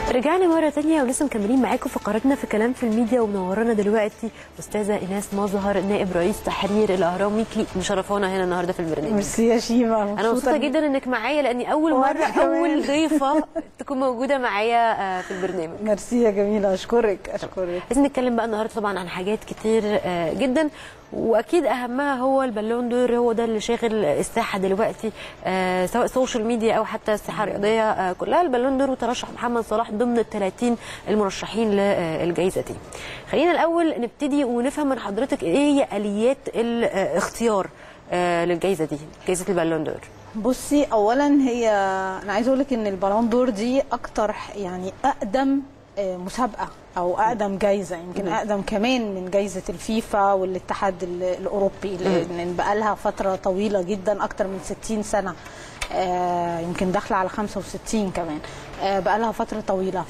رجعنا مرة تانية ولسه مكملين معاكم فقراتنا في كلام في الميديا ومنورانا دلوقتي أستاذة إيناس مظهر نائب رئيس تحرير الأهرام ويكلي مشرفانا هنا النهاردة في البرنامج ميرسي يا شيماء أنا مبسوطة جدا إنك معايا لأني أول وأنا مرة كمان. أول ضيفة تكون موجودة معايا آه، في البرنامج ميرسي يا جميلة أشكرك أشكرك عايزين نتكلم بقى النهارده طبعا عن حاجات كتير آه، جدا واكيد اهمها هو البالون دور هو ده اللي شاغل الساحه دلوقتي آه، سواء سوشيال ميديا او حتى الساحه الرياضيه آه، كلها البالون دور وترشح محمد صلاح ضمن ال 30 المرشحين للجائزه دي. خلينا الاول نبتدي ونفهم من حضرتك ايه هي اليات الاختيار آه، للجائزه دي جائزه البالون دور. بصي أولا هي أنا عايزة أقول لك إن البالون دور دي أكتر ح- يعني أقدم آه، مسابقة أو أقدم جايزة يمكن أقدم كمان من جايزة الفيفا والاتحاد ال- الأوروبي لأن بقالها فترة طويلة جدا أكتر من 60 سنة آه، يمكن داخلة على 65 كمان آه، بقالها فترة طويلة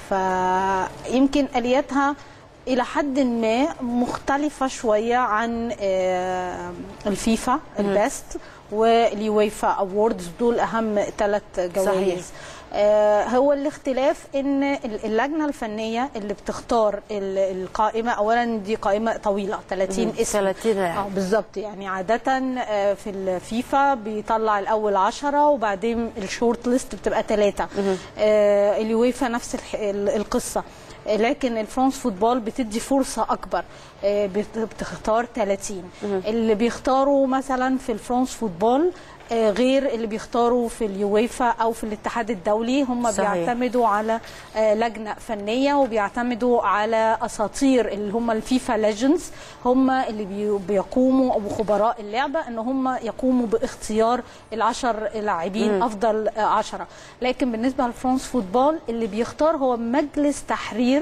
فيمكن آلياتها الى حد ما مختلفه شويه عن آه، الفيفا البيست واليويفا اووردز دول اهم ثلاث صحيح. جوائز آه، هو الاختلاف ان ال- اللجنه الفنيه اللي بتختار ال- القائمه اولا دي قائمه طويله 30 اسم 30 لاعب. اه بالظبط يعني عاده آه، في الفيفا بيطلع الاول 10 وبعدين الشورت ليست بتبقى ثلاثه اليويفا نفس الح- ال- القصه آه، لكن الفرانس فوتبول بتدي فرصه اكبر آه، بت- بتختار 30 اللي بيختاروا مثلا في الفرانس فوتبول آه، غير اللي بيختاروا في اليويفا او في الاتحاد الدولي هم صحيح. بيعتمدوا على آه، لجنه فنيه وبيعتمدوا على اساطير اللي هم الفيفا ليجندز هم اللي بي- بيقوموا او خبراء اللعبه ان هم يقوموا باختيار العشر لاعبين افضل آه، عشرة لكن بالنسبه لفرانس فوتبول اللي بيختار هو مجلس تحرير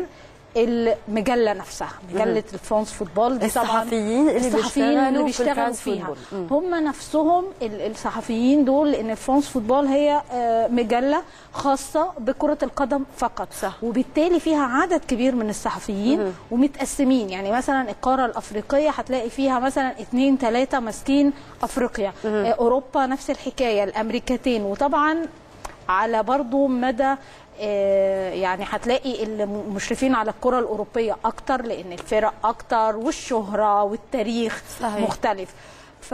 المجله نفسها مجله الفرانس فوتبول دي طبعا الصحفيين اللي الصحفيين اللي بيشتغلوا في بيشتغلوا الفرانس فيها فوتبول. مم. هم نفسهم ال- الصحفيين دول لان فرانس فوتبول هي آه، مجله خاصه بكره القدم فقط صح. وبالتالي فيها عدد كبير من الصحفيين ومتقسمين يعني مثلا القاره الافريقيه هتلاقي فيها مثلا اثنين ثلاثه ماسكين افريقيا آه، اوروبا نفس الحكايه الامريكتين وطبعا على برضو مدى آه، يعني هتلاقي المشرفين على الكرة الأوروبية أكتر لأن الفرق أكتر والشهرة والتاريخ صحيح. مختلف ف...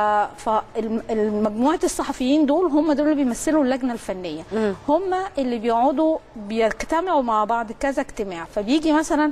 فمجموعة الصحفيين دول هم دول اللي بيمثلوا اللجنة الفنية هم اللي بيقعدوا بيجتمعوا مع بعض كذا اجتماع فبيجي مثلا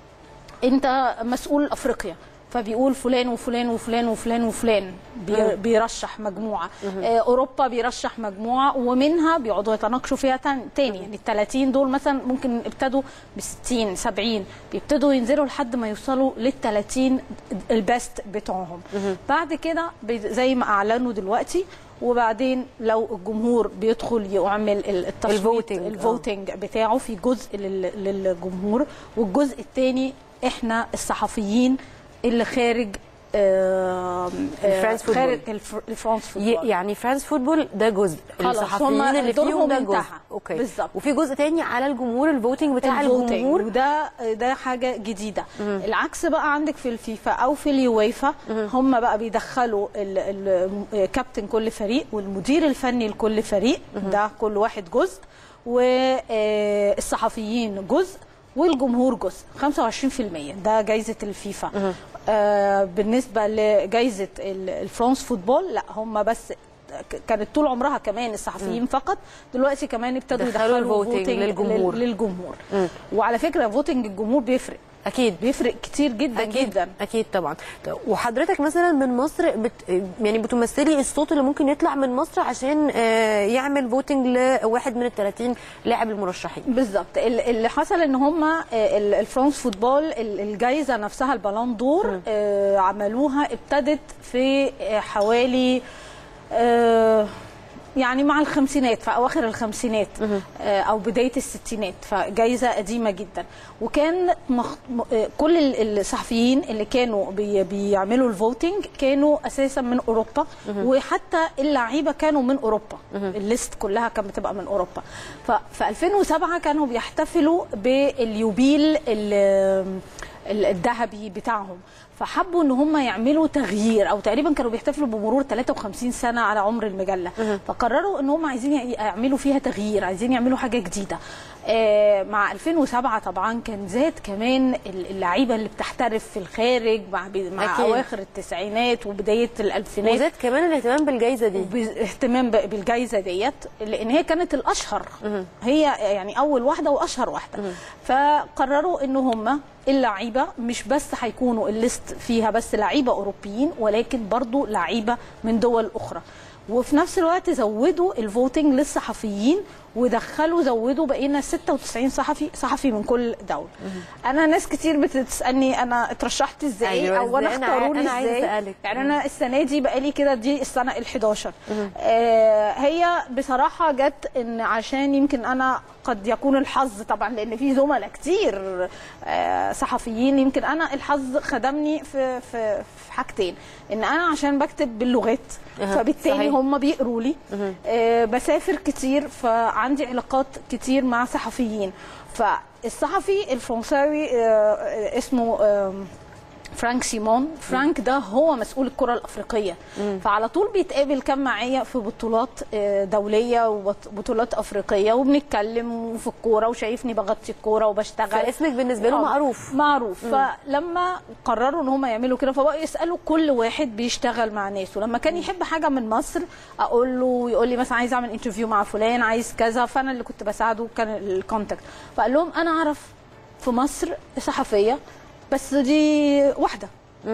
انت مسؤول افريقيا فبيقول فلان وفلان وفلان وفلان وفلان بي- بيرشح مجموعه آه، اوروبا بيرشح مجموعه ومنها بيقعدوا يتناقشوا فيها تان- تاني يعني ال 30 دول مثلا ممكن ابتدوا ب 60 70 بيبتدوا ينزلوا لحد ما يوصلوا لل 30 البيست بتوعهم بعد كده بي- زي ما اعلنوا دلوقتي وبعدين لو الجمهور بيدخل يعمل ال- التصويت الفوتينج، آه. الفوتنج بتاعه في جزء لل- للجمهور والجزء الثاني احنا الصحفيين اللي خارج آه، آه، الفرانس فوتبول. خارج الف- الفرانس ي- فوتبول يعني فرانس فوتبول ده جزء خلاص، الصحفيين هما اللي فيهم دورهم ده جزء انتهى. اوكي بالظبط. وفي جزء تاني على الجمهور الفوتنج بتاع الفوتينج، الجمهور وده ده حاجه جديده العكس بقى عندك في الفيفا او في اليويفا هم بقى بيدخلوا ال- ال- كابتن كل فريق والمدير الفني لكل فريق ده كل واحد جزء والصحفيين جزء والجمهور جزء 25% ده جايزه الفيفا آه بالنسبه لجائزه ال- الفرانس فوتبول لا هم بس ك- كانت طول عمرها كمان الصحفيين فقط دلوقتي كمان ابتدوا دخلوا يدخلوا الفوتينج فوتينج للجمهور. لل- للجمهور وعلى فكره فوتنج الجمهور بيفرق اكيد بيفرق كتير جدا اكيد جدا اكيد طبعا وحضرتك مثلا من مصر بت يعني بتمثلي الصوت اللي ممكن يطلع من مصر عشان آه، يعمل فوتنج لواحد من ال 30 لاعب المرشحين بالظبط ال- اللي حصل ان هم الفرانس فوتبول ال- الجايزه نفسها البالون دور آه، عملوها ابتدت في آه، حوالي آه، يعني مع الخمسينات في اواخر الخمسينات آه، او بدايه الستينات فجائزه قديمه جدا وكان مخ... م- آه، كل ال- الصحفيين اللي كانوا بي... بيعملوا الفوتنج كانوا اساسا من اوروبا وحتى اللعيبه كانوا من اوروبا الليست كلها كانت بتبقى من اوروبا ففي 2007 كانوا بيحتفلوا باليوبيل ال- ال- الذهبي بتاعهم فحبوا ان هم يعملوا تغيير او تقريبا كانوا بيحتفلوا بمرور 53 سنه على عمر المجله فقرروا ان هم عايزين يعملوا فيها تغيير عايزين يعملوا حاجه جديده آه، مع 2007 طبعا كان زاد كمان اللعيبه اللي بتحترف في الخارج مع مع أكيد. اواخر التسعينات وبدايه الالفينات وزاد كمان الاهتمام بالجائزه دي باهتمام ب- بالجائزه ديت لان هي كانت الاشهر هي يعني اول واحده واشهر واحده فقرروا ان هم اللعيبه مش بس هيكونوا الليست فيها بس لعيبه اوروبيين ولكن برضو لعيبه من دول اخرى وفي نفس الوقت زودوا الفوتنج للصحفيين ودخلوا زودوا بقينا 96 صحفي صحفي من كل دوله انا ناس كتير بتسالني انا اترشحت ازاي أيوة، او انا إزاي؟ أنا اختاروني أنا عايزة ازاي أسألك. يعني انا السنه دي بقالي كده دي السنه ال11 آه هي بصراحه جت ان عشان يمكن انا قد يكون الحظ طبعا لان في زملاء كتير آه صحفيين يمكن انا الحظ خدمني في في في حاجتين ان انا عشان بكتب باللغات أها، فبالتالي صحيح. هم بيقروا لي آه بسافر كتير فعندي علاقات كتير مع صحفيين فالصحفي الفرنساوي آه اسمه آه فرانك سيمون فرانك ده هو مسؤول الكرة الأفريقية فعلى طول بيتقابل كان معايا في بطولات آه، دولية وبطولات أفريقية وبنتكلم في الكورة وشايفني بغطي الكورة وبشتغل فاسمك بالنسبه له آه، معروف معروف فلما قرروا ان هم يعملوا كده فبقوا يسالوا كل واحد بيشتغل مع ناس ولما كان يحب حاجه من مصر اقول له يقول لي مثلا عايز اعمل انترفيو مع فلان عايز كذا فانا اللي كنت بساعده كان الكونتاكت فقال لهم انا اعرف في مصر صحفيه بس دي واحده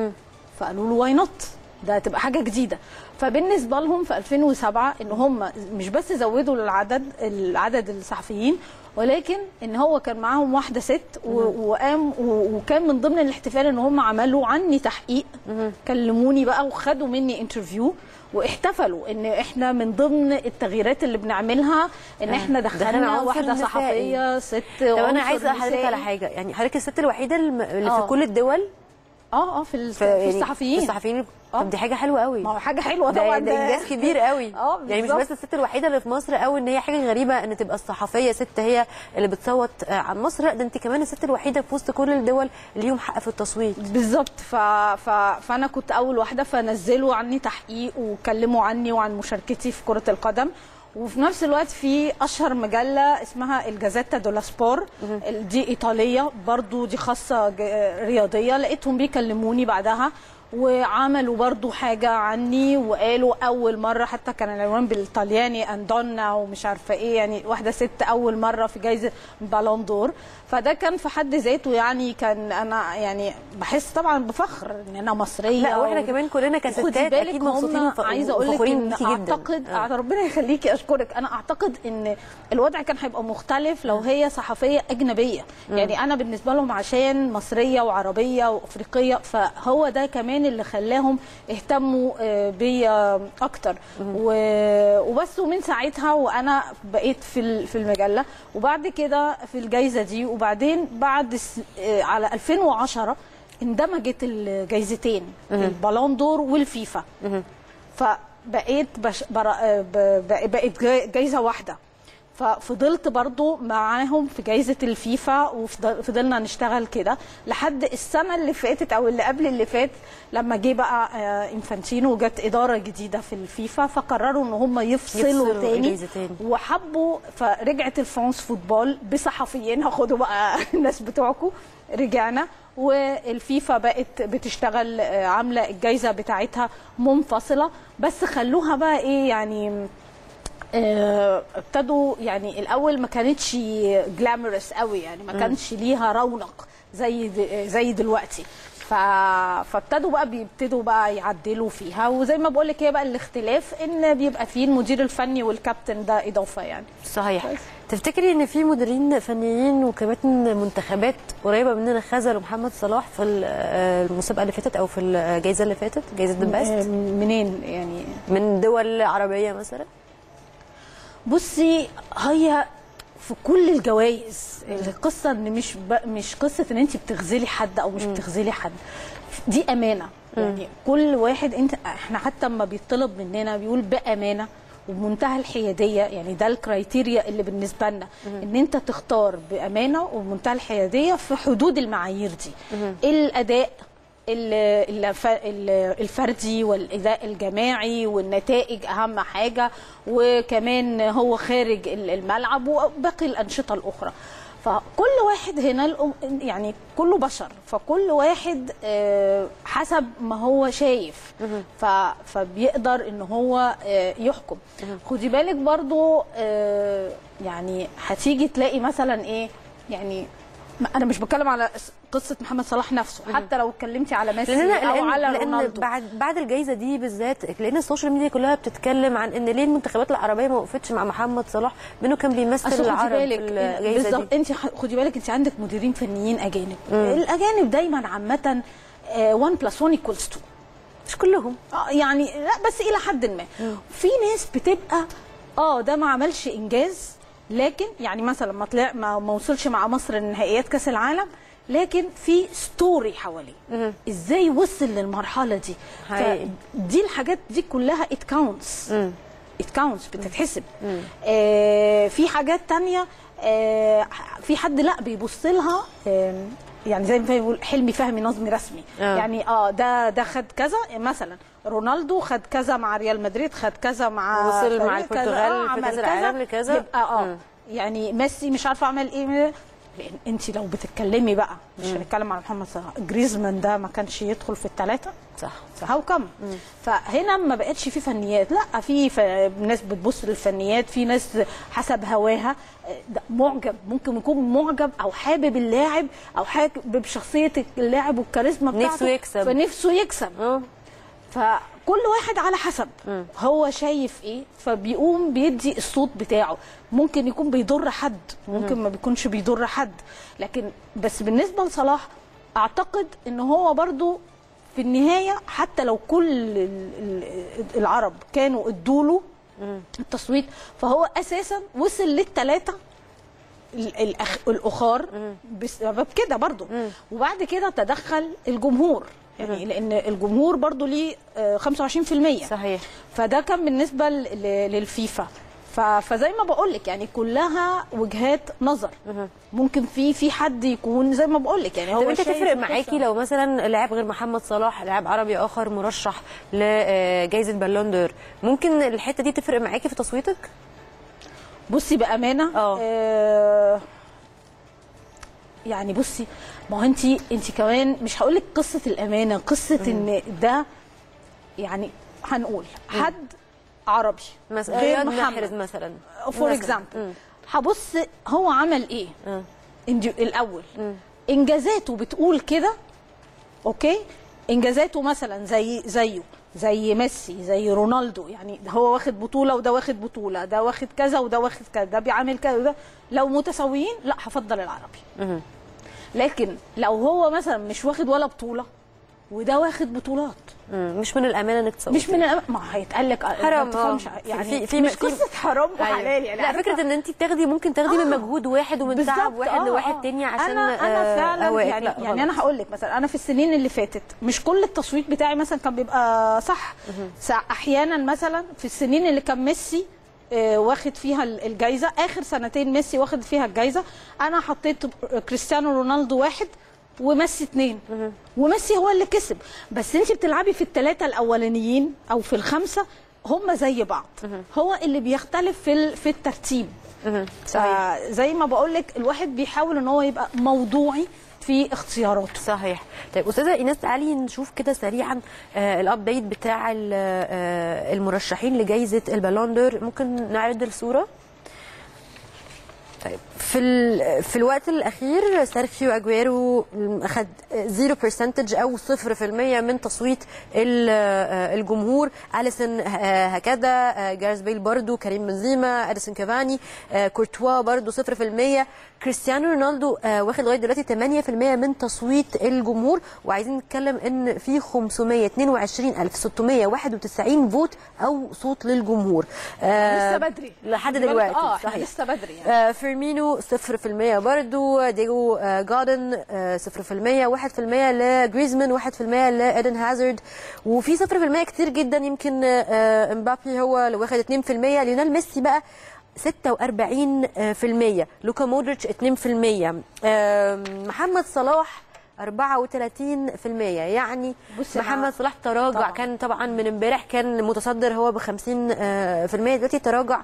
فقالوا له واي نوت ده هتبقى حاجه جديده فبالنسبه لهم في 2007 ان هم مش بس زودوا العدد العدد الصحفيين ولكن ان هو كان معاهم واحده ست و- وقام و- وكان من ضمن الاحتفال ان هم عملوا عني تحقيق كلموني بقى وخدوا مني انترفيو واحتفلوا ان احنا من ضمن التغييرات اللي بنعملها ان احنا دخلنا دخلنا عنصر واحده نسائي. صحفيه ست طب انا عنصر عايزه حضرتك نسائي. على حاجه يعني حضرتك الست الوحيده الم- اللي في آه. كل الدول اه اه في, ال- في في يعني الصحفيين في الصحفيين آه. طب دي حاجه حلوه قوي ما هو حاجه حلوه ده, طبعا ده انجاز كبير قوي اه يعني مش بالظبط. بس الست الوحيده اللي في مصر قوي ان هي حاجه غريبه ان تبقى الصحفيه ست هي اللي بتصوت آه، عن مصر لا ده انت كمان الست الوحيده في وسط كل الدول اللي ليهم حق في التصويت بالظبط ف... ف... فانا كنت اول واحده فنزلوا عني تحقيق وكلموا عني وعن مشاركتي في كره القدم وفي نفس الوقت في اشهر مجله اسمها الجازيتا دولا سبور دي ايطاليه برضو دي خاصه ج- رياضيه لقيتهم بيكلموني بعدها وعملوا برضو حاجة عني وقالوا أول مرة حتى كان العنوان بالطلياني أندونا ومش عارفة إيه يعني واحدة ست أول مرة في جايزة بالون دور فده كان في حد ذاته يعني كان أنا يعني بحس طبعا بفخر إن أنا مصرية لا واحنا و- كمان كلنا خدي كستات بالك اكيد مبسوطين هم وف- عايزه اقول لك وفخورين ان بيكي جدا اعتقد آه. آه. ربنا يخليكي اشكرك انا اعتقد ان الوضع كان هيبقى مختلف لو هي صحفيه اجنبيه يعني انا بالنسبه لهم عشان مصريه وعربيه وافريقيه فهو ده كمان اللي خلاهم اهتموا آه، بيا اكتر و- وبس ومن ساعتها وانا بقيت في ال- في المجله وبعد كده في الجائزه دي وبعدين بعد س- آه، على 2010 اندمجت الجايزتين البالون دور والفيفا فبقيت بش... بر... ب... ب- بقيت جاي- جايزه واحده ففضلت برضو معاهم في جايزة الفيفا وفضلنا نشتغل كده لحد السنة اللي فاتت أو اللي قبل اللي فات لما جه بقى آه، انفانتينو وجت إدارة جديدة في الفيفا فقرروا إن هم يفصلوا, يفصلوا تاني الجايزة تاني. وحبوا فرجعت الفرانس فوتبول بصحفيين هاخدوا بقى الناس بتوعكم رجعنا والفيفا بقت بتشتغل آه، عامله الجايزه بتاعتها منفصله بس خلوها بقى ايه يعني آه، ابتدوا يعني الاول ما كانتش جلامرس قوي يعني ما كانش ليها رونق زي د- زي دلوقتي ف... فابتدوا بقى بيبتدوا بقى يعدلوا فيها وزي ما بقول لك هي بقى الاختلاف ان بيبقى فيه المدير الفني والكابتن ده اضافه يعني صحيح تفتكري ان في مديرين فنيين وكباتن منتخبات قريبه مننا خذلوا محمد صلاح في ال- آه، المسابقه اللي فاتت او في الجائزه اللي فاتت جائزه ذا آه، بيست منين يعني من دول عربيه مثلا بصي هي في كل الجوائز القصه ان مش ب... مش قصه ان انت بتغزلي حد او مش بتغزلي حد دي امانه يعني كل واحد انت احنا حتى لما بيطلب مننا بيقول بامانه وبمنتهى الحياديه يعني ده الكرايتيريا اللي بالنسبه لنا ان انت تختار بامانه وبمنتهى الحياديه في حدود المعايير دي الاداء ال- الف- ال- الفردي والاداء الجماعي والنتائج اهم حاجه وكمان هو خارج ال- الملعب وباقي الانشطه الاخرى فكل واحد هنا الأم- يعني كله بشر فكل واحد آه، حسب ما هو شايف ف- فبيقدر ان هو آه، يحكم خدي بالك برضو آه، يعني هتيجي تلاقي مثلا ايه يعني ما- انا مش بتكلم على س- قصه محمد صلاح نفسه حتى لو اتكلمتي على ميسي لان او لان, على لأن رونالدو بعد بعد الجائزه دي بالذات لان السوشيال ميديا كلها بتتكلم عن ان ليه المنتخبات العربيه ما وقفتش مع محمد صلاح بانه كان بيمثل أصل خدي العرب في بالك الجائزه دي بالظبط انت ح- خدي بالك انت عندك مديرين فنيين اجانب الاجانب دايما عامه 1 بلس 1 ايكوالز 2 مش كلهم آه، يعني لا بس الى حد ما في ناس بتبقى اه ده ما عملش انجاز لكن يعني مثلا ما طلع ما, ما وصلش مع مصر لنهائيات كاس العالم لكن في ستوري حواليه ازاي وصل للمرحله دي حقيقي. دي الحاجات دي كلها ات كاونتس ات كاونتس بتتحسب آه في حاجات تانية آه في حد لا بيبص لها آه يعني زي ما بيقول حلمي فهمي نظمي رسمي آه. يعني اه ده ده خد كذا مثلا رونالدو خد كذا مع ريال مدريد خد كذا مع وصل مع فريق كذا، البرتغال آه، في عمل كأس العالم لكذا. يبقى اه مم. يعني ميسي مش عارفه اعمل ايه لان انت لو بتتكلمي بقى مش هنتكلم على محمد صلاح جريزمان ده ما كانش يدخل في الثلاثه صح هاو كم فهنا ما بقتش في فنيات لا في ف... ناس بتبص للفنيات في ناس حسب هواها ده معجب ممكن يكون معجب او حابب اللاعب او حابب شخصيه اللاعب والكاريزما بتاعته نفسه يكسب. فنفسه يكسب اه فكل واحد على حسب هو شايف ايه فبيقوم بيدي الصوت بتاعه ممكن يكون بيضر حد ممكن ما بيكونش بيضر حد لكن بس بالنسبه لصلاح اعتقد ان هو برضو في النهايه حتى لو كل ال- ال- العرب كانوا ادوله التصويت فهو اساسا وصل للثلاثه الأخ... الاخر بسبب كده برضو وبعد كده تدخل الجمهور يعني لان الجمهور برضو ليه آه، 25% صحيح فده كان بالنسبه ل- ل- للفيفا ف- فزي ما بقول لك يعني كلها وجهات نظر ممكن في في حد يكون زي ما بقول لك يعني هو طب انت شايف تفرق القصة. معاكي لو مثلا لاعب غير محمد صلاح لاعب عربي اخر مرشح لجائزه بالون دور ممكن الحته دي تفرق معاكي في تصويتك بصي بامانه اه. آه يعني بصي ما هو انت انت كمان مش هقول لك قصه الامانه قصه ان ده يعني هنقول حد عربي مثلا غير رياض محمد محرز مثلا فور مثلاً. اكزامبل هبص هو عمل ايه اه. إنج- الاول انجازاته بتقول كده اوكي انجازاته مثلا زي زيه زي ميسي زي رونالدو يعني ده هو واخد بطوله وده واخد بطوله ده واخد كذا وده واخد كذا ده بيعمل كذا وده لو متساويين لا هفضل العربي لكن لو هو مثلا مش واخد ولا بطوله وده واخد بطولات مم. مش من الامانه انك تصوتي مش من الأم... ما هيتقال لك حرام ما تفهمش اه. يعني في- في في- مش في- قصه حرام أيوة. وحلال يعني لا عارفة؟ فكره ان انت بتاخدي ممكن تاخدي من آه. مجهود واحد ومن تعب بالظبط، واحد آه، لواحد آه. تاني عشان انا انا آه، فعلا هواك. يعني لا، يعني انا غلط. هقول لك مثلا انا في السنين اللي فاتت مش كل التصويت بتاعي مثلا كان بيبقى صح سا- احيانا مثلا في السنين اللي كان ميسي آه، واخد فيها ال- الجايزه اخر سنتين ميسي واخد فيها الجايزه انا حطيت كريستيانو رونالدو واحد وميسي اتنين وميسي هو اللي كسب بس انت بتلعبي في الثلاثه الاولانيين او في الخمسه هم زي بعض هو اللي بيختلف في ال- في الترتيب مهم. صحيح فزي ما بقول لك الواحد بيحاول ان هو يبقى موضوعي في اختياراته صحيح طيب استاذه ايناس تعالي نشوف كده سريعا آه الابديت بتاع ال- آه المرشحين لجائزه البالون دور ممكن نعرض الصوره طيب في ال- في الوقت الاخير سيرخيو اجويرو اخذ 0% او 0% من تصويت ال- آه، الجمهور اليسون آه، هكذا آه، جارس بيل برضو كريم بنزيما اديسون كافاني آه، كورتوا برضو 0% كريستيانو رونالدو آه، واخد لغايه دلوقتي 8% من تصويت الجمهور وعايزين نتكلم ان في 522691 فوت او صوت للجمهور آه، لسه بدري لحد خلي بالك، دلوقتي اه احنا صحيح لسه بدري يعني آه، في فيرمينو 0% برضو ديجو آه، جاردن آه، 0% 1% لجريزمان 1% لإيدن هازارد وفي 0% كتير جدا يمكن آه، امبابي هو اللي واخد 2% ليونيل ميسي بقى 46% لوكا مودريتش 2% آم، محمد صلاح 34% يعني بصي محمد صلاح تراجع طبعاً. كان طبعا من امبارح كان متصدر هو ب 50% دلوقتي تراجع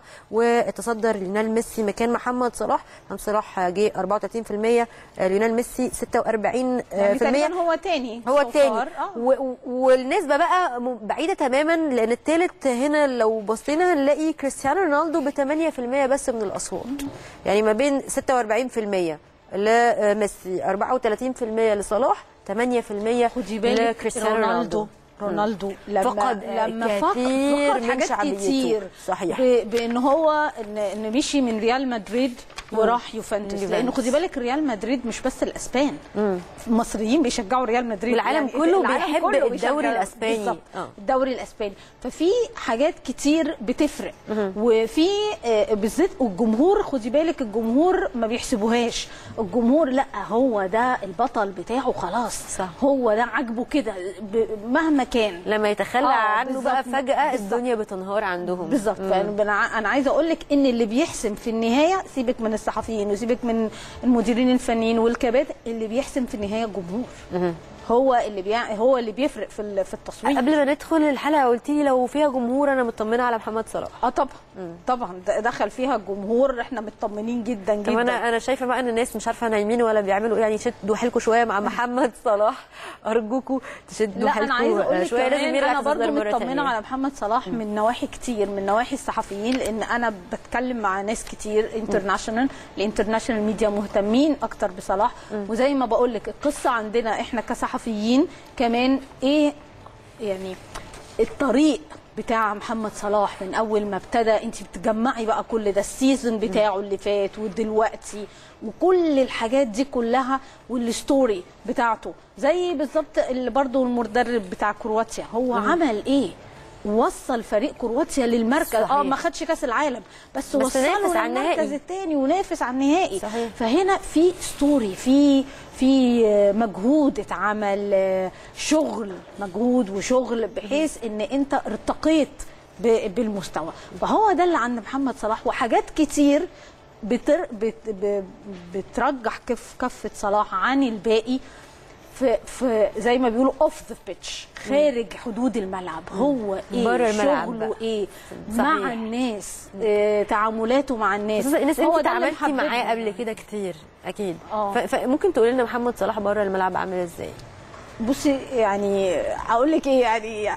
وتصدر ليونيل ميسي مكان محمد صلاح محمد صلاح جه 34% ليونيل ميسي 46% يعني تقريبا هو تاني هو so التاني far. آه. و- و- والنسبه بقى م- بعيده تماما لان التالت هنا لو بصينا هنلاقي كريستيانو رونالدو ب 8% بس من الاصوات يعني ما بين 46% لميسي 34% لصلاح 8% خدي بالك لكريستيانو رونالدو رونالدو لما فقد لما فقد, كثير فقد من حاجات شعبيته. كتير صحيح. ب- بان هو ان, إن مشي من ريال مدريد وراح يوفنتوس يوفنتوس. لانه خدي بالك ريال مدريد مش بس الاسبان المصريين بيشجعوا ريال مدريد والعالم كله بيحب كله الدوري بيشجع- الأسباني. بالظبط آه. الدوري الاسباني ففي حاجات كتير بتفرق وفي آه، بالذات الجمهور خدي بالك الجمهور ما بيحسبوهاش الجمهور لا هو ده البطل بتاعه خلاص صح. هو ده عاجبه كده ب- مهما كان لما يتخلى آه، عنه بقى بالظبط. فجاه بالظبط. الدنيا بتنهار عندهم بالظبط فانا انا عايزه اقول لك ان اللي بيحسم في النهايه سيبك من الصحفيين وسيبك من المديرين الفنيين والكباتن اللي بيحسم في النهايه الجمهور هو اللي بيع... هو اللي بيفرق في ال- في التصويت قبل ما ندخل الحلقه قلت لي لو فيها جمهور انا مطمنه على محمد صلاح اه طبعا طبعا د- دخل فيها الجمهور احنا مطمنين جدا طب جدا انا انا شايفه بقى ان الناس مش عارفه نايمين ولا بيعملوا ايه يعني شدوا حيلكم شويه مع محمد صلاح ارجوكم تشدوا لا حيلكم انا عايزه اقول لك شويه لازم كمان يرجع انا برضو تصدر مره مطمنه تانية. على محمد صلاح من نواحي كتير من نواحي الصحفيين لان انا بتكلم مع ناس كتير انترناشونال الانترناشونال ميديا مهتمين اكتر بصلاح وزي ما بقول لك القصه عندنا احنا كصحفيين كمان ايه يعني الطريق بتاع محمد صلاح من اول ما ابتدى انت بتجمعي بقى كل ده السيزون بتاعه اللي فات ودلوقتي وكل الحاجات دي كلها والستوري بتاعته زي بالظبط اللي برضو المدرب بتاع كرواتيا هو عمل ايه وصل فريق كرواتيا للمركز صحيح. اه ما خدش كاس العالم بس, بس وصله نافس على للمركز النهائي. الثاني ونافس على النهائي صحيح. فهنا في ستوري في في مجهود اتعمل شغل مجهود وشغل بحيث ان انت ارتقيت ب- بالمستوى فهو ده اللي عند محمد صلاح وحاجات كتير بتر بت ب- بترجح كف كفه صلاح عن الباقي في في زي ما بيقولوا اوف ذا بيتش خارج حدود الملعب هو ايه بره الملعب شغله بقى. ايه صحيح. مع الناس اه تعاملاته مع الناس بس الناس هو انت ده اللي اتعاملتي معاه محببني. قبل كده كتير اكيد اه. ف- فممكن تقولي لنا محمد صلاح بره الملعب عامل ازاي بصي يعني اقول لك ايه يعني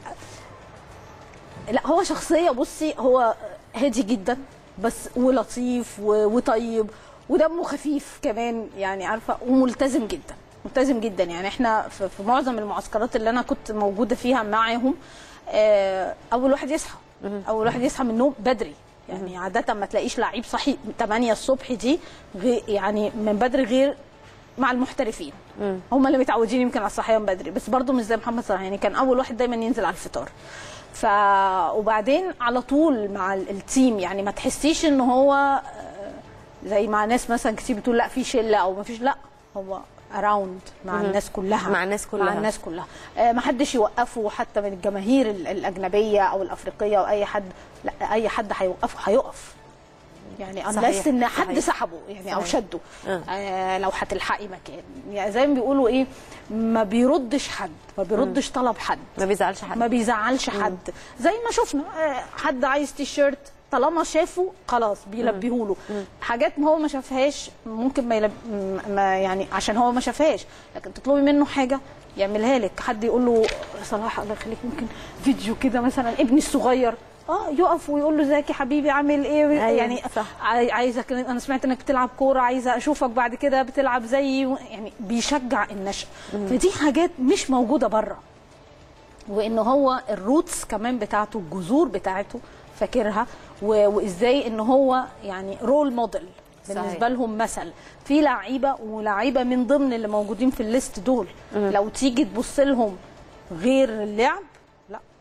لا هو شخصيه بصي هو هادي جدا بس ولطيف و- وطيب ودمه خفيف كمان يعني عارفه وملتزم جدا ملتزم جدا يعني احنا في في معظم المعسكرات اللي انا كنت موجوده فيها معاهم آه، اول واحد يصحى اول واحد يصحى من النوم بدري يعني عاده ما تلاقيش لعيب صحي 8 الصبح دي غير يعني من بدري غير مع المحترفين هم اللي متعودين يمكن على الصحيان بدري بس برضه مش زي محمد صلاح يعني كان اول واحد دايما ينزل على الفطار ف وبعدين على طول مع ال- التيم يعني ما تحسيش ان هو آه، زي مع ناس مثلا كتير بتقول لا في شله او ما فيش لا هو اراوند مع الناس كلها مع الناس كلها. مع الناس كلها آه، ما حدش يوقفه حتى من الجماهير ال- الاجنبيه او الافريقيه او اي حد لا اي حد هيوقفه هيقف يعني صحيح، unless ان حد صحيح. سحبه يعني او صحيح. شده آه. آه لو هتلحقي مكان يعني زي ما بيقولوا ايه ما بيردش حد ما بيردش طلب حد ما بيزعلش حد ما بيزعلش حد زي ما شفنا آه، حد عايز تيشيرت طالما شافه خلاص بيلبيه له حاجات ما هو ما شافهاش ممكن ما, يلب... ما يعني عشان هو ما شافهاش لكن تطلبي منه حاجه يعملها لك حد يقول له صلاح الله يخليك ممكن فيديو كده مثلا ابني الصغير اه يقف ويقول له ازيك يا حبيبي عامل ايه أيوة، يعني صح. عاي- عايزك انا سمعت انك بتلعب كوره عايزه اشوفك بعد كده بتلعب زيي يعني بيشجع النشأ فدي حاجات مش موجوده بره وان هو الروتس كمان بتاعته الجذور بتاعته فاكرها و- وازاي ان هو يعني رول موديل صحيح. بالنسبه لهم مثل في لعيبه ولاعيبه من ضمن اللي موجودين في الليست دول لو تيجي تبص لهم غير اللعب لا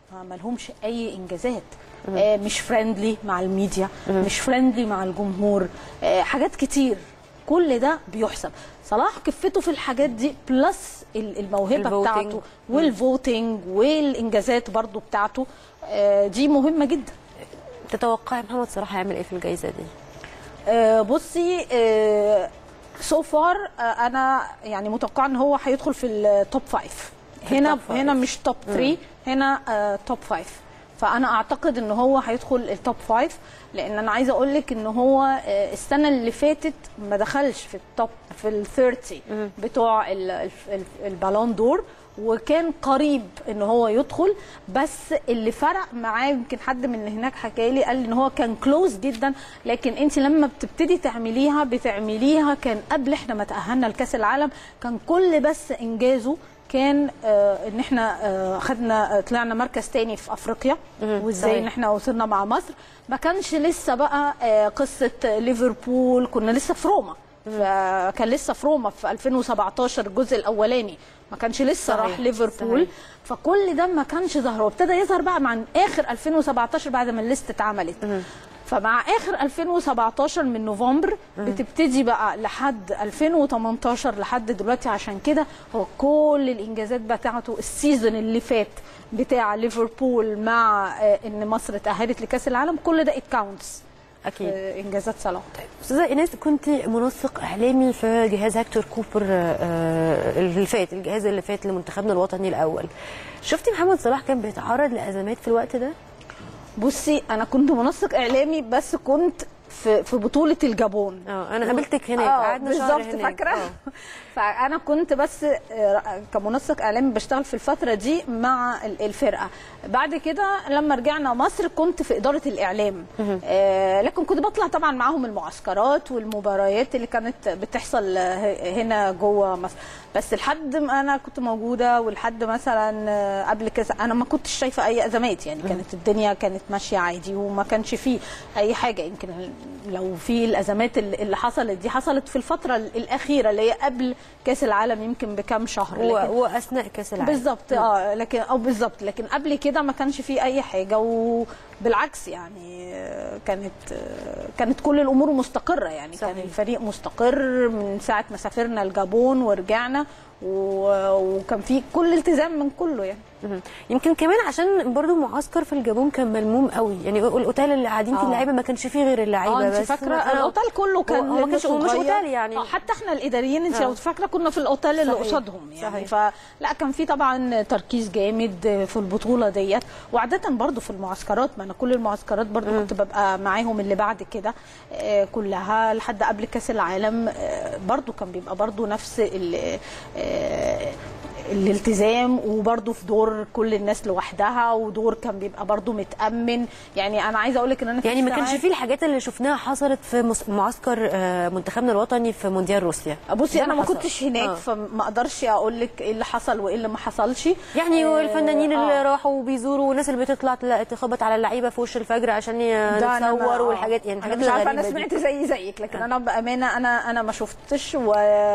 ما ما لهمش اي انجازات آه مش فريندلي مع الميديا مش فريندلي مع الجمهور آه حاجات كتير كل ده بيحسب صلاح كفته في الحاجات دي بلس ال- الموهبه الفوتينج. بتاعته والفوتنج والانجازات برضو بتاعته آه دي مهمه جدا تتوقعي محمد صلاح هيعمل ايه في الجائزه دي آه، بصي سو فار انا يعني متوقعه ان هو هيدخل في التوب فايف هنا التوب فايف. هنا مش توب 3 هنا توب فايف فانا اعتقد ان هو هيدخل التوب فايف لان انا عايزه اقول لك ان هو آه، السنه اللي فاتت ما دخلش في التوب في ال 30 بتوع ال- ال- ال- البالون دور وكان قريب ان هو يدخل بس اللي فرق معاه يمكن حد من اللي هناك حكى لي قال لي ان هو كان كلوز جدا لكن انت لما بتبتدي تعمليها بتعمليها كان قبل احنا ما تاهلنا لكاس العالم كان كل بس انجازه كان آه ان احنا آه خدنا آه طلعنا مركز تاني في افريقيا وازاي صحيح. ان احنا وصلنا مع مصر ما كانش لسه بقى آه قصه ليفربول كنا لسه في روما فكان لسه في روما في 2017 الجزء الاولاني ما كانش لسه صحيح، راح ليفربول صحيح. فكل ده ما كانش ظهر وابتدى يظهر بقى مع اخر 2017 بعد ما الليست اتعملت فمع اخر 2017 من نوفمبر بتبتدي بقى لحد 2018 لحد دلوقتي عشان كده هو كل الانجازات بتاعته السيزون اللي فات بتاع ليفربول مع آه، ان مصر تاهلت لكاس العالم كل ده اتكاونتس اكيد انجازات صلاح استاذه ايناس كنت منسق اعلامي في جهاز هكتور كوبر آه، اللي فات الجهاز اللي فات لمنتخبنا الوطني الاول شفتي محمد صلاح كان بيتعرض لازمات في الوقت ده بصي انا كنت منسق اعلامي بس كنت في في بطوله الجابون اه انا قابلتك هناك اه قعدنا شهر بالظبط هناك. فاكره آه. فانا كنت بس آه، كمنسق اعلامي بشتغل في الفتره دي مع ال- الفرقه بعد كده لما رجعنا مصر كنت في اداره الاعلام آه، لكن كنت بطلع طبعا معاهم المعسكرات والمباريات اللي كانت بتحصل آه، هنا جوه مصر بس لحد ما انا كنت موجوده ولحد مثلا آه، قبل كذا انا ما كنتش شايفه اي ازمات يعني كانت الدنيا كانت ماشيه عادي وما كانش فيه اي حاجه يمكن لو في الازمات اللي اللي حصلت دي حصلت في الفتره الاخيره اللي هي قبل كاس العالم يمكن بكام شهر و- لكن واثناء كاس العالم بالظبط اه لكن او بالظبط لكن قبل كده ما كانش فيه اي حاجه وبالعكس يعني آه، كانت آه، كانت كل الامور مستقره يعني صحيح. كان الفريق مستقر من ساعه ما سافرنا الجابون ورجعنا و- وكان في كل التزام من كله يعني مهم. يمكن كمان عشان برضو معسكر في الجابون كان ملموم قوي يعني الاوتيل اللي قاعدين فيه آه. اللعيبه ما كانش فيه غير اللعيبه اه انت بس فاكره أنا- الاوتيل كله كان هو- هو ما كانش- هو مش صغير. اوتيل يعني. اه حتى احنا الاداريين انت آه. لو فاكره كنا في الاوتيل اللي صحيح. قصادهم يعني صحيح. فلا كان في طبعا تركيز جامد في البطوله ديت وعاده برضو في المعسكرات ما انا كل المعسكرات برضو كنت ببقى معاهم اللي بعد كده آه، كلها لحد قبل كاس العالم آه، برضو كان بيبقى برضو نفس ال- آه، الالتزام وبرضه في دور كل الناس لوحدها ودور كان بيبقى برضه متامن يعني انا عايزه اقول لك ان انا في يعني ما كانش ساعات- فيه الحاجات اللي شفناها حصلت في مس- معسكر آه، منتخبنا الوطني في مونديال روسيا بصي ده انا ما ما حصل. كنتش هناك آه. فما اقدرش اقول لك ايه اللي حصل وايه اللي ما حصلش يعني آه، الفنانين اللي آه. راحوا وبيزوروا والناس اللي بتطلع تلا- تخبط على اللعيبه في وش الفجر عشان ي- ده أنا ما- نتصور آه. والحاجات يعني أنا الحاجات مش عارفه انا الغريبة دي. سمعت زي زيك لكن انا بامانه انا انا ما شفتش و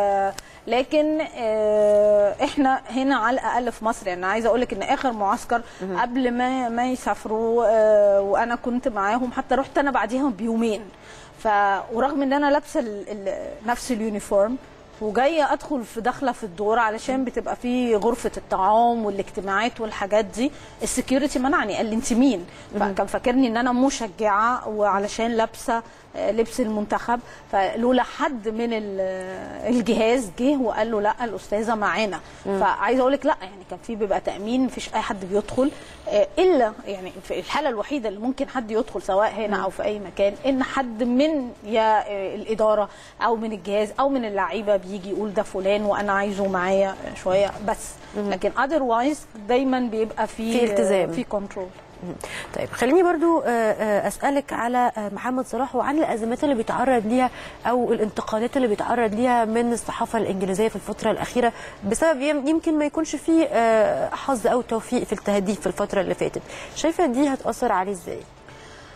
لكن آه، احنا هنا على الاقل في مصر يعني عايزه اقول لك ان اخر معسكر قبل ما ما يسافروا آه، وانا كنت معاهم حتى رحت انا بعديهم بيومين ف ورغم ان انا لابسه ال- ال- نفس اليونيفورم وجايه ادخل في داخله في الدور علشان بتبقى في غرفه الطعام والاجتماعات والحاجات دي السكيورتي منعني قال لي انت مين فكان فاكرني ان انا مشجعه وعلشان لابسه آه، لبس المنتخب فلولا حد من ال- الجهاز جه وقال له لا الاستاذه معانا فعايزه اقول لك لا يعني كان في بيبقى تامين مفيش اي حد بيدخل آه، الا يعني في الحاله الوحيده اللي ممكن حد يدخل سواء هنا او في اي مكان ان حد من يا آه، الاداره او من الجهاز او من اللعيبه بيجي يقول ده فلان وانا عايزه معايا شويه بس لكن اذروايز دايما بيبقى في في التزام. في كنترول مم. طيب خليني برضو آه، آه، اسالك على آه، محمد صلاح وعن الازمات اللي بيتعرض ليها او الانتقادات اللي بيتعرض ليها من الصحافه الانجليزيه في الفتره الاخيره بسبب يم- يمكن ما يكونش فيه آه، حظ او توفيق في التهديف في الفتره اللي فاتت شايفه دي هتاثر عليه ازاي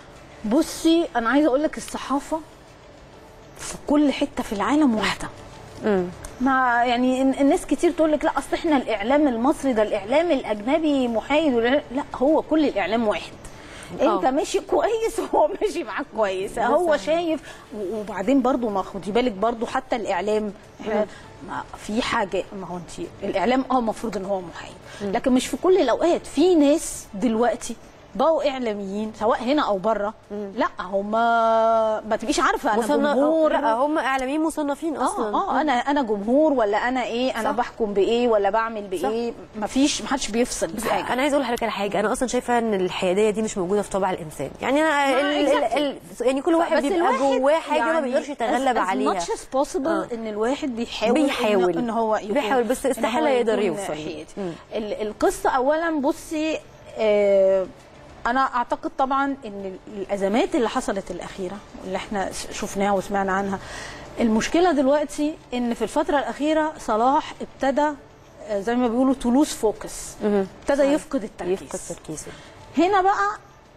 بصي انا عايزه اقول لك الصحافه في كل حته في العالم واحده ما يعني ال- الناس كتير تقول لك لا اصل احنا الاعلام المصري ده الاعلام الاجنبي محايد ولا- لا هو كل الاعلام واحد انت آه. ماشي كويس وهو ماشي معاك كويس هو شايف و- وبعدين برضو ما خدي بالك برضو حتى الاعلام احنا ما في حاجه ما هو انت الاعلام اه المفروض ان هو محايد لكن مش في كل الاوقات في ناس دلوقتي بقوا اعلاميين سواء هنا او بره لا هم ما تبقيش عارفه انا مصنف جمهور لا هم اعلاميين مصنفين اصلا اه اه انا انا جمهور ولا انا ايه انا صح. بحكم بايه ولا بعمل بايه مفيش محدش بيفصل بس بحاجه انا عايزه اقول لحضرتك على حاجه انا اصلا شايفه ان الحياديه دي مش موجوده في طبع الانسان يعني انا ال ال exactly. ال يعني كل واحد بس بيبقى الواحد جواه حاجه ما يعني بيقدرش يتغلب as- as عليها much as possible آه. ان الواحد بيحاول بيحاول. ان, إن هو يكون بيحاول، بس إن استحالة هو يقدر يكون يوصل. حيادي. مم. ال- القصه اولا بصي آه انا اعتقد طبعا ان الازمات اللي حصلت الاخيره اللي احنا شفناها وسمعنا عنها المشكله دلوقتي ان في الفتره الاخيره صلاح ابتدى آه، زي ما بيقولوا تولوز فوكس ابتدى يفقد التركيز يفقد تركيزه هنا بقى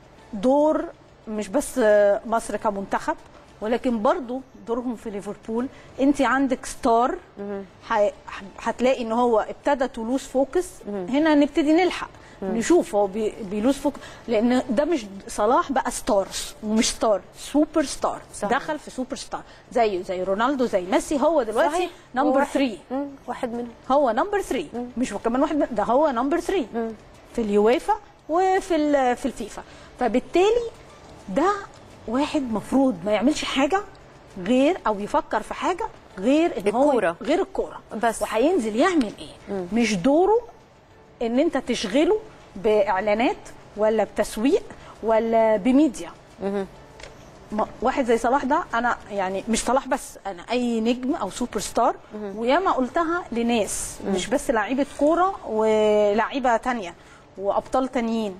دور مش بس مصر كمنتخب ولكن برضو دورهم في ليفربول انت عندك ستار ح- هتلاقي ان هو ابتدى تلوز فوكس هنا نبتدي نلحق نشوف هو بي- بيلوز فوكس لان ده مش صلاح بقى ستارز ومش ستار سوبر ستار صحيح. دخل في سوبر ستار زيه زي رونالدو زي ميسي هو دلوقتي صحيح. نمبر واحد- 3 مم، واحد منهم هو نمبر 3 مش كمان واحد من- ده هو نمبر 3 في اليويفا وفي ال- في الفيفا فبالتالي ده واحد مفروض ما يعملش حاجه غير او يفكر في حاجه غير ان هو الكورة. غير الكوره بس. وهينزل يعمل ايه مش دوره ان انت تشغله باعلانات ولا بتسويق ولا بميديا ما- واحد زي صلاح ده انا يعني مش صلاح بس انا اي نجم او سوبر ستار وياما قلتها لناس مش بس لعيبه كوره ولاعيبه تانية وابطال تانيين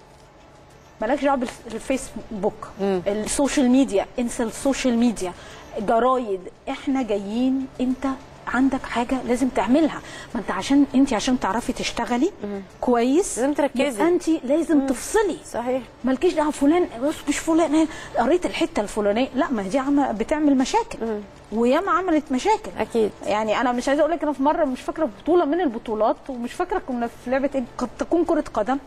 مالكش دعوه بالفيسبوك السوشيال ميديا انسى السوشيال ميديا جرايد احنا جايين انت عندك حاجه لازم تعملها ما انت عشان انت عشان تعرفي تشتغلي كويس لازم تركزي. يبقى انت لازم تفصلي صحيح مالكيش دعوه فلان بص مش فلان قريت الحته الفلانيه لا ما دي عم بتعمل مشاكل وياما عملت مشاكل اكيد يعني انا مش عايزه اقول لك انا في مره مش فاكره بطوله من البطولات ومش فاكره كنا في لعبه ايه قد تكون كره قدم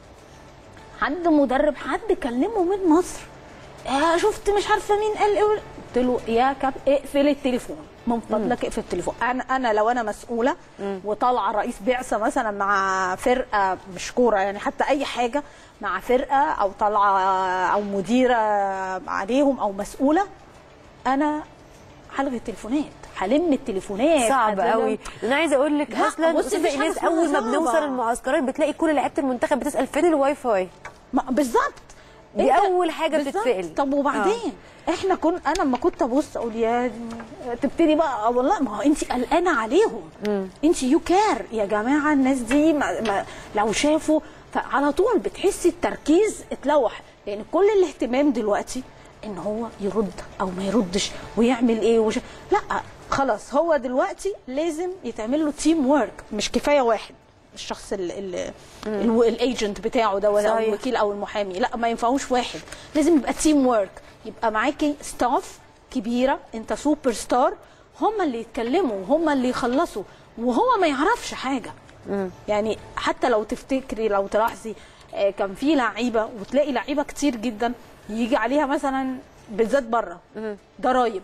حد مدرب حد كلمه من مصر آه شفت مش عارفه مين قال ايه قلت له يا كاب اقفل التليفون من فضلك اقفل التليفون انا انا لو انا مسؤوله وطالعه رئيس بعثه مثلا مع فرقه مش كوره يعني حتى اي حاجه مع فرقه او طالعه او مديره عليهم او مسؤوله انا هلغي التليفونات هلم التليفونات صعب هلم- قوي انا عايزه اقول لك لا، اصلا بصي، استاذه مفيش حاجة ايناس اسمها اول ما صعبة. بنوصل المعسكرات بتلاقي كل لعيبه المنتخب بتسال فين الواي فاي ما- بالظبط دي أنت- أول حاجة بالظبط. بتتسأل. طب وبعدين احنا كن انا لما كنت ابص اقول يا تبتدي بقى والله ما هو انت قلقانه عليهم انت يو كير يا جماعه الناس دي ما ما لو شافوا فعلى طول بتحسي التركيز اتلوح لان كل الاهتمام دلوقتي ان هو يرد او ما يردش ويعمل ايه وش... لا خلاص هو دلوقتي لازم يتعمل له تيم ورك مش كفايه واحد الشخص ال ال الايجنت بتاعه ده ولا صحيح. الوكيل او المحامي لا ما ينفعوش واحد لازم يبقى تيم ورك يبقى معاكي ستاف كبيره انت سوبر ستار هم اللي يتكلموا هم اللي يخلصوا وهو ما يعرفش حاجه يعني حتى لو تفتكري لو تلاحظي آه، كان في لعيبه وتلاقي لعيبه كتير جدا يجي عليها مثلا بالذات بره ضرايب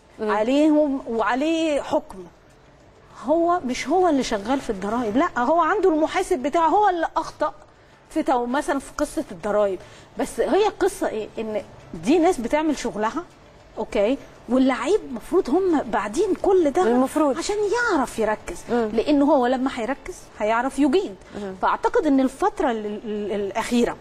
عليهم وعليه حكم هو مش هو اللي شغال في الضرايب لا هو عنده المحاسب بتاعه هو اللي اخطا في تو مثلا في قصه الضرايب بس هي القصه ايه ان دي ناس بتعمل شغلها اوكي واللعيب المفروض هم بعدين كل ده المفروض. عشان يعرف يركز لان هو لما هيركز هيعرف يجيد فاعتقد ان الفتره ال- ال- الاخيره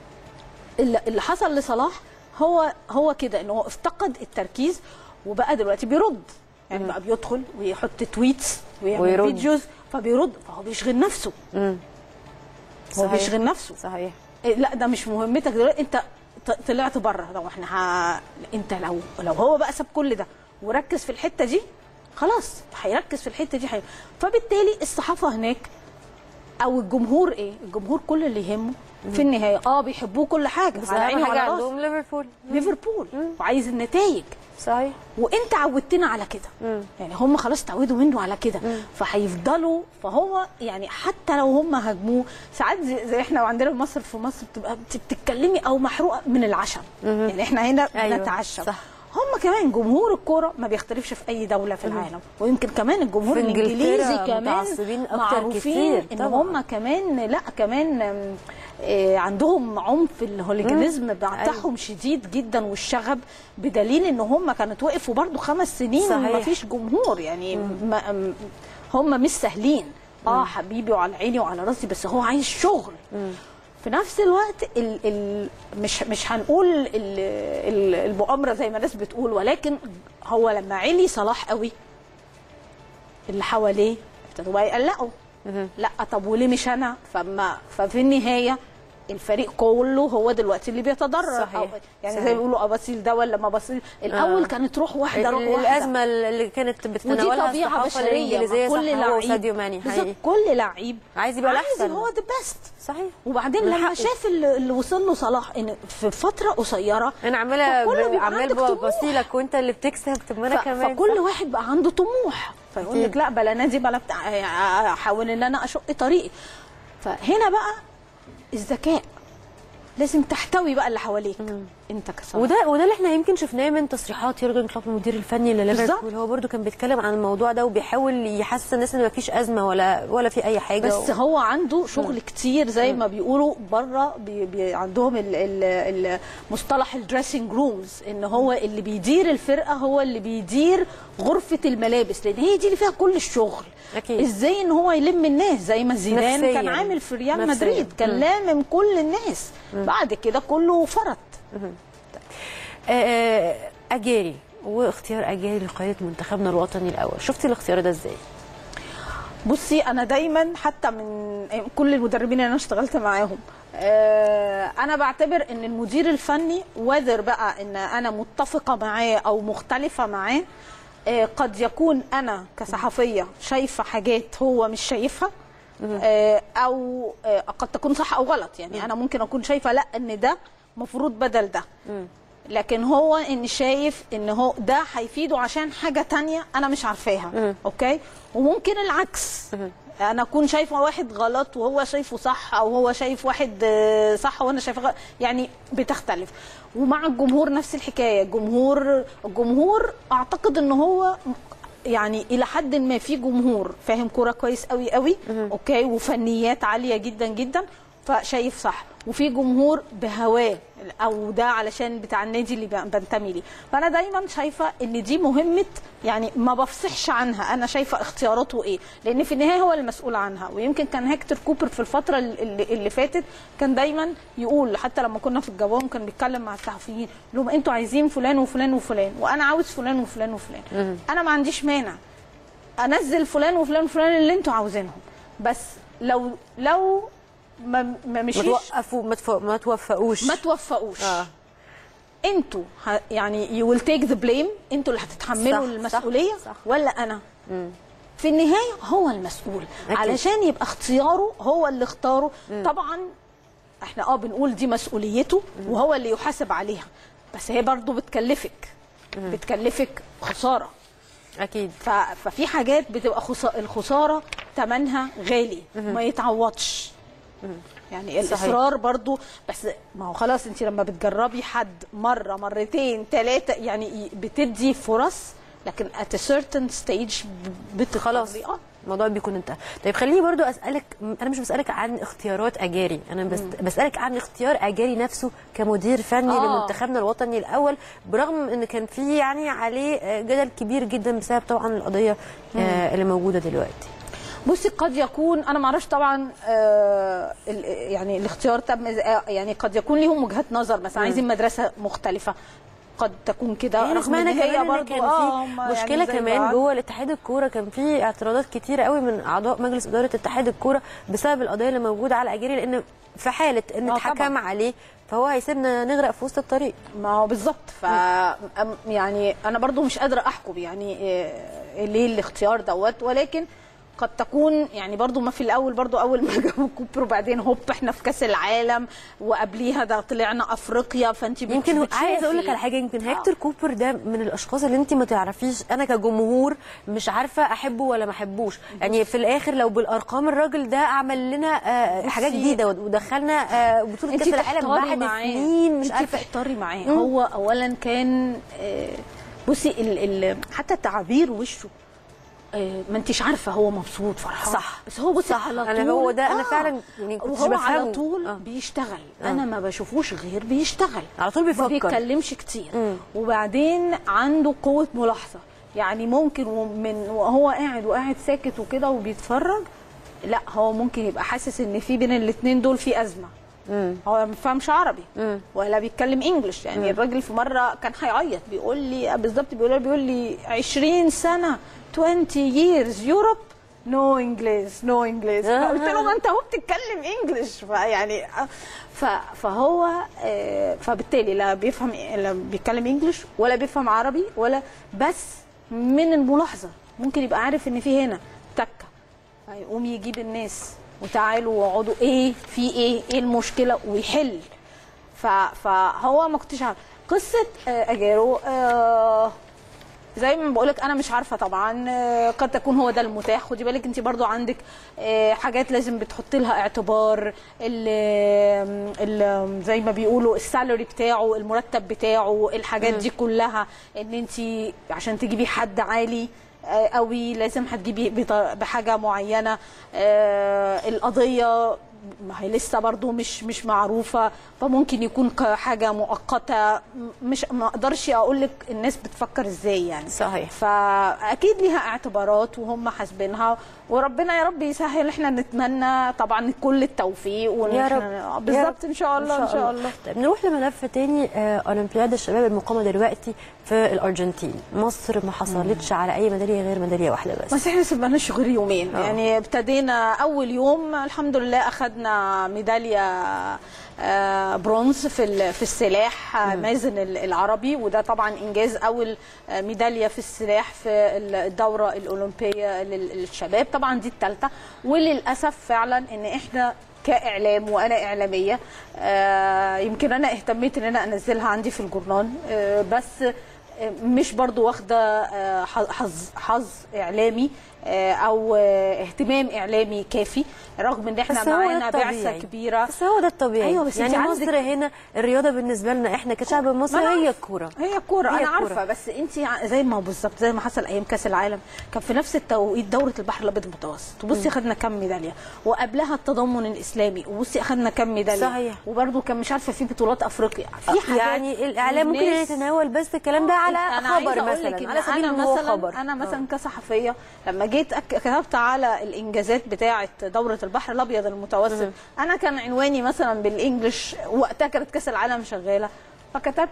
اللي اللي حصل لصلاح هو هو كده ان هو افتقد التركيز وبقى دلوقتي بيرد يعني بقى بيدخل ويحط تويتس ويعمل ويرد. فيديوز فبيرد فهو بيشغل نفسه هو صحيح. بيشغل نفسه صحيح إيه، لا ده مش مهمتك دلوقتي انت ط- طلعت بره لو احنا ه... انت لو لو هو بقى ساب كل ده وركز في الحته دي خلاص هيركز في الحته دي حي... فبالتالي الصحافه هناك او الجمهور ايه الجمهور كل اللي يهمه في النهايه اه بيحبوه كل حاجه بس على اهم عيني حاجه وعلى راسي عندهم ليفربول ليفربول وعايز النتائج صحيح وانت عودتنا على كده يعني هم خلاص اتعودوا منه على كده فهيفضلوا فهو يعني حتى لو هم هاجموه ساعات زي, زي احنا وعندنا في مصر في مصر بتبقى بت- بتتكلمي او محروقه من العشم يعني احنا هنا أيوة، بنتعشم صح. هم كمان جمهور الكوره ما بيختلفش في اي دوله في العالم ويمكن كمان الجمهور في إنجلترا الانجليزي كمان متعصبين أكتر معروفين كتير ان طبعاً. هم كمان لا كمان آم، آه، عندهم عنف الهوليجانيزم بتاعهم شديد جدا والشغب بدليل ان هم كانت وقفوا برضو خمس سنين صحيح. ما فيش جمهور يعني ما م- هم مش سهلين اه حبيبي وعلى عيني وعلى راسي بس هو عايز شغل في نفس الوقت ال ال مش مش هنقول ال ال المؤامره زي ما الناس بتقول ولكن هو لما علي صلاح قوي اللي حواليه ابتدوا بقى يقلقوا لا طب وليه مش انا فما ففي النهايه الفريق كله هو دلوقتي اللي بيتضرر صحيح. أو يعني صحيح. زي ما بيقولوا اباصيل ده ولا ما اباصيل الاول آه. كانت روح واحده روح ال- واحده الازمه اللي كانت ودي بتتناولها طبيعه الصحافه بشريه الانجليزيه مع كل صح هو لعيب وساديو ماني بالظبط حقيقي كل لعيب عايز يبقى عايز الأحسن. هو ذا بيست صحيح وبعدين من لما حقه. شاف اللي اللي وصل له صلاح ان في فتره قصيره انا عامله فكله ب- بيبقى عمال عندك طموح. ببصيلك وانت اللي بتكسب طب ما انا ف- كمان فكل صح. واحد بقى عنده طموح فيقول أكيد. لك لا بلا نادي بلا بتاع احاول ان انا اشق طريقي فهنا بقى الذكاء لازم تحتوي بقى اللي حواليك انت كصلاح وده وده اللي احنا يمكن شفناه من تصريحات يورجن كلوب المدير الفني لليفربول بالظبط. هو برده كان بيتكلم عن الموضوع ده وبيحاول يحسس الناس ان مفيش ازمه ولا ولا في اي حاجه بس و... هو عنده شغل كتير زي ما بيقولوا بره بي بي عندهم ال- ال- المصطلح الدريسنج رومز ان هو اللي بيدير الفرقه هو اللي بيدير غرفه الملابس لان هي دي اللي فيها كل الشغل أكيد. ازاي ان هو يلم الناس زي ما زيدان نفسياً. كان عامل في ريال نفسياً. مدريد كان مم. لامم كل الناس بعد كده كله فرط آه، اجاري واختيار اجاري لقياده منتخبنا الوطني الاول شفتي الاختيار ده ازاي بصي انا دايما حتى من كل المدربين اللي انا اشتغلت معاهم آه، انا بعتبر ان المدير الفني وذر بقى ان انا متفقه معاه او مختلفه معاه آه، قد يكون انا كصحفيه شايفه حاجات هو مش شايفها آه، او آه، قد تكون صح او غلط يعني انا ممكن اكون شايفه لا ان ده مفروض بدل ده لكن هو ان شايف ان هو ده هيفيده عشان حاجه تانية انا مش عارفاها اوكي وممكن العكس انا اكون شايفه واحد غلط وهو شايفه صح او هو شايف واحد آه، صح وانا شايفه غلط يعني بتختلف ومع الجمهور نفس الحكايه الجمهور الجمهور اعتقد ان هو يعني الى حد ما في جمهور فاهم كوره كويس قوي قوي اوكي وفنيات عاليه جدا جدا فشايف صح وفي جمهور بهواه او ده علشان بتاع النادي اللي ب- بنتمي ليه فانا دايما شايفه ان دي مهمه يعني ما بفصحش عنها انا شايفه اختياراته ايه لان في النهايه هو المسؤول عنها ويمكن كان هيكتور كوبر في الفتره اللي, اللي فاتت كان دايما يقول حتى لما كنا في الجوام كان بيتكلم مع الصحفيين يقول لهم انتوا عايزين فلان وفلان وفلان وانا عاوز فلان وفلان وفلان انا ما عنديش مانع انزل فلان وفلان وفلان اللي انتوا عاوزينهم بس لو لو ما ما ما مشيش توقفوا ما, تف... ما توفقوش ما توفقوش اه انتوا ه- يعني يو ويل تيك ذا بليم انتوا اللي هتتحملوا صح، المسؤوليه صح، صح. ولا انا في النهايه هو المسؤول أكيد. علشان يبقى اختياره هو اللي اختاره طبعا احنا اه بنقول دي مسؤوليته وهو اللي يحاسب عليها بس هي برضو بتكلفك بتكلفك خساره اكيد ف- ففي حاجات بتبقى خسا- الخساره ثمنها غالي ما يتعوضش يعني الاصرار برضو بس ما هو خلاص انت لما بتجربي حد مره مرتين ثلاثه يعني ي- بتدي فرص لكن at a certain stage ب- بتضطري- خلاص اه الموضوع بيكون انتهى طيب خليني برضو اسالك انا مش بسالك عن اختيارات اجاري انا بس بسالك عن اختيار اجاري نفسه كمدير فني آه. لمنتخبنا الوطني الاول برغم ان كان في يعني عليه آه، جدل كبير جدا بسبب طبعا القضيه آه، اللي موجوده دلوقتي بصي قد يكون انا ما اعرفش طبعا آه ال- يعني الاختيار تم إز- آه، يعني قد يكون ليهم وجهات نظر مثلا عايزين مدرسه مختلفه قد تكون كده يعني رغم سمعنا ان هي كمان ان برضو كان آه في هم مشكله يعني زي كمان بعض. جوه الاتحاد الكوره كان في اعتراضات كتيره قوي من اعضاء مجلس اداره اتحاد الكوره بسبب القضيه اللي موجوده على اجاري لان في حاله ان آه، اتحكم طبعاً. عليه فهو هيسيبنا نغرق في وسط الطريق ما هو بالظبط ف أم- يعني انا برضو مش قادره احكم يعني إيه ليه الاختيار دوت ولكن قد تكون يعني برضو ما في الاول برضو اول ما جابوا كوبر وبعدين هوب احنا في كاس العالم وقبليها ده طلعنا افريقيا فانت بت- يمكن هو- بتشوفي. عايز اقول لك على حاجه يمكن هيكتور كوبر ده من الاشخاص اللي انت ما تعرفيش انا كجمهور مش عارفه احبه ولا ما احبوش يعني في الاخر لو بالارقام الراجل ده عمل لنا آه، حاجات بصي، جديده ودخلنا آه، بطوله انت كاس العالم تحتاري بعد معاه. سنين مش انت عارفه تحتاري معاه هو اولا كان آه، بصي ال ال حتى تعابير وشه آه، ما انتش عارفه هو مبسوط فرحان صح. بس هو بصي صح. على طول أنا هو ده- أنا فعلا يعني كنتش وهو بفهمه. على طول آه. بيشتغل انا ما بشوفوش غير بيشتغل على طول ما بيفكر. بيتكلمش كتير وبعدين عنده قوه ملاحظه يعني ممكن من وهو قاعد وقاعد ساكت وكده وبيتفرج لا هو ممكن يبقى حاسس ان في بين الاثنين دول في ازمه هو ما بيفهمش عربي ولا بيتكلم انجلش يعني الراجل في مره كان هيعيط بيقول لي بالظبط بيقول لي بيقول لي 20 سنه 20 years يوروب نو انجلش نو انجلش قلت له ما انت هو بتتكلم انجلش فيعني ف- فهو آه، فبالتالي لا بيفهم لا بيتكلم انجلش ولا بيفهم عربي ولا بس من الملاحظه ممكن يبقى عارف ان في هنا تكه يقوم يجيب الناس وتعالوا واقعدوا ايه في ايه ايه المشكله ويحل ف- فهو ما كنتش عارف قصه آه، اجارو آه، زي ما بقولك انا مش عارفه طبعا آه، قد تكون هو ده المتاح خدي بالك انت برضو عندك آه، حاجات لازم بتحطي لها اعتبار ال ال زي ما بيقولوا السالري بتاعه المرتب بتاعه الحاجات دي كلها ان انت عشان تجيبي حد عالي آه، قوي لازم هتجيبي بط- بحاجه معينه آه، القضيه ما هي لسه برضو مش مش معروفه فممكن يكون حاجه مؤقته م- مش ما اقدرش اقول لك الناس بتفكر ازاي يعني صحيح. فاكيد ليها اعتبارات وهم حاسبينها وربنا يا رب يسهل احنا نتمنى طبعا كل التوفيق وإن يا إحنا- رب بالظبط ان شاء الله ان شاء الله طيب نروح لملف تاني آه، اولمبياد الشباب المقامه دلوقتي في الارجنتين مصر ما حصلتش على اي ميداليه غير ميداليه واحده بس بس احنا سيبناش غير يومين آه. يعني ابتدينا اول يوم الحمد لله اخذنا ميداليه آه، برونز في ال- في السلاح آه، مازن ال- العربي وده طبعا انجاز اول آه، ميداليه في السلاح في ال- الدوره الاولمبيه لل- للشباب طبعا دي الثالثه وللاسف فعلا ان احنا كاعلام وانا اعلاميه آه، يمكن انا اهتميت ان انا انزلها عندي في الجورنال آه، بس مش برضو واخده آه، حظ حظ اعلامي آه، او آه، اهتمام اعلامي كافي رغم ان احنا بس هو ده معانا بعثه الطبيعي. كبيره بس هو ده الطبيعي أيوة، بس يعني أنت مصر هنا الرياضه بالنسبه لنا احنا كشعب مصري ما أنا هي عارفة. الكوره هي الكوره هي انا الكورة. عارفه بس انت زي ما هو بالظبط زي ما حصل ايام كاس العالم كان في نفس التوقيت دوره البحر الابيض المتوسط وبصي اخذنا كم ميداليه وقبلها التضامن الاسلامي وبصي اخذنا كم ميداليه صحيح. وبرده كان مش عارفه في بطولات افريقيا في حاجات يعني الاعلام ممكن الناس- يتناول بس الكلام ده على أنا عايزة خبر أقول لك مثلا إن على سبيل انا ان هو مثلا خبر انا مثلا كصحفيه لما جيت أك- كتبت على الانجازات بتاعه دوره البحر الابيض المتوسط انا كان عنواني مثلا بالانجلش وقتها كانت كاس العالم شغاله فكتبت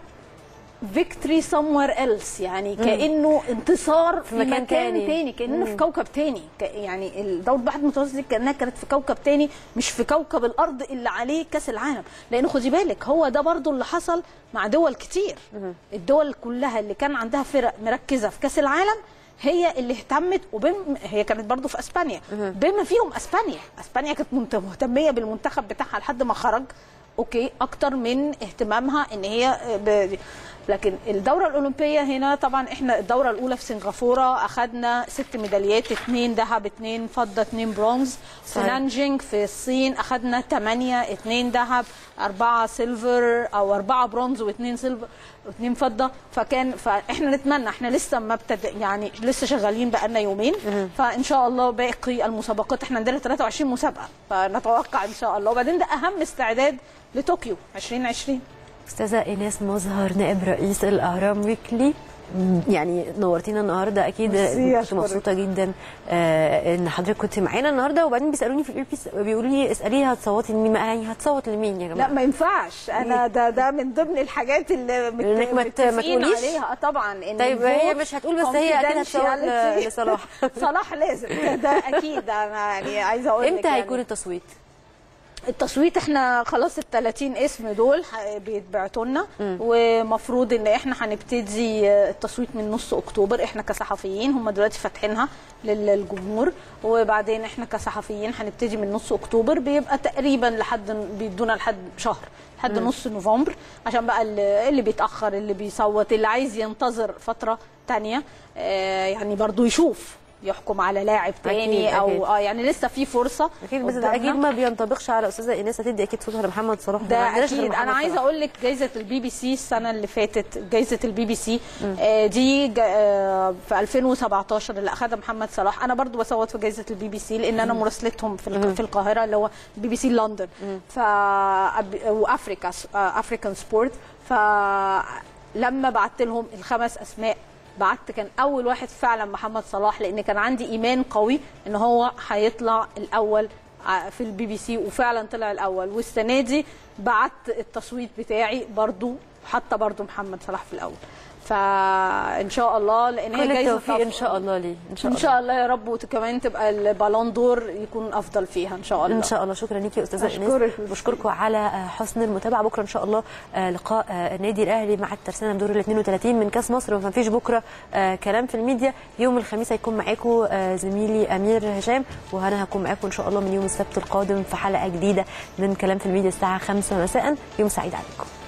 فيكتوري somewhere else يعني كانه انتصار في مكان مكان, تاني. تاني, تاني كاننا في كوكب تاني ك- يعني دوره البحر المتوسط دي كانها كانت في كوكب تاني مش في كوكب الارض اللي عليه كاس العالم لان خدي بالك هو ده برضو اللي حصل مع دول كتير الدول كلها اللي كان عندها فرق مركزه في كاس العالم هي اللي اهتمت وبم هي كانت برضو في اسبانيا بما فيهم اسبانيا اسبانيا كانت منت- مهتميه بالمنتخب بتاعها لحد ما خرج اوكي اكتر من اهتمامها ان هي ب... لكن الدوره الاولمبيه هنا طبعا احنا الدوره الاولى في سنغافوره اخذنا ست ميداليات اثنين ذهب اثنين فضه اثنين برونز في صحيح. نانجينج في الصين اخذنا ثمانيه اثنين ذهب اربعه سيلفر او اربعه برونز واثنين سيلفر واثنين فضه فكان فاحنا نتمنى احنا لسه ما ابتدى يعني لسه شغالين بقالنا يومين فان شاء الله باقي المسابقات احنا عندنا 23 مسابقه فنتوقع ان شاء الله وبعدين ده اهم استعداد لطوكيو 2020 استاذه ايناس مظهر نائب رئيس الاهرام ويكلي يعني نورتينا النهارده اكيد ميرسي، كنت أشكرك. مبسوطه جدا آه، ان حضرتك كنت معانا النهارده وبعدين بيسالوني في الاير بيس بيقولوا لي اساليها هتصوتي لمين يعني هتصوت لمين يا لا جماعه ما ينفعش انا ده ده من ضمن الحاجات اللي مت- إنك ما ت- ما متفقين تقوليش؟ عليها آه طبعا ان طيب هي الفوت مش هتقول بس هي اكيد هتصوت ل- confidentiality. لصلاح صلاح لازم ده, ده اكيد انا يعني عايزه اقول لك امتى يعني هيكون التصويت التصويت احنا خلاص ال 30 اسم دول ح- بيتبعتوا لنا ومفروض ان احنا هنبتدي التصويت من نص اكتوبر احنا كصحفيين هم دلوقتي فاتحينها لل- للجمهور وبعدين احنا كصحفيين هنبتدي من نص اكتوبر بيبقى تقريبا لحد بيدونا لحد شهر لحد نص نوفمبر عشان بقى اللي, اللي بيتاخر اللي بيصوت اللي عايز ينتظر فتره تانية آه يعني برضو يشوف يحكم على لاعب تاني أكيد، او أكيد. اه يعني لسه في فرصه اكيد بس ده قدامنا. اكيد ما بينطبقش على استاذه ايناس هتدي اكيد صوتها لمحمد صلاح ما ده عندناش غير اكيد محمد انا عايزه صلاح. اقول لك جائزه البي بي سي السنه اللي فاتت جائزه البي بي سي آه، دي جا- آه، في 2017 اللي اخذها محمد صلاح انا برضو بصوت في جائزه البي بي سي لان انا مراسلتهم في الق- في القاهره اللي هو بي بي سي لندن ف أب- وافريكا آه، افريكان سبورت فلما بعت لهم الخمس اسماء بعت كان اول واحد فعلا محمد صلاح لان كان عندي ايمان قوي ان هو هيطلع الاول ع- في البي بي سي وفعلا طلع الاول والسنه دي بعت التصويت بتاعي برضو حتى برضو محمد صلاح في الاول فان شاء الله لان هي كل جايزه التوفيق ان شاء الله ليه ان شاء ان الله شاء الله يا رب وكمان تبقى البالون دور يكون افضل فيها ان شاء الله ان شاء الله شكرا ليكي يا استاذه أشكرك. ايناس بشكركم على آه، حسن المتابعه بكره ان شاء الله آه، لقاء آه، النادي الاهلي مع الترسانه بدور ال 32 من كاس مصر وما فيش بكره آه، كلام في الميديا يوم الخميس هيكون معاكم آه، زميلي امير هشام وانا هكون معاكم ان شاء الله من يوم السبت القادم في حلقه جديده من كلام في الميديا الساعه 5 مساء يوم سعيد عليكم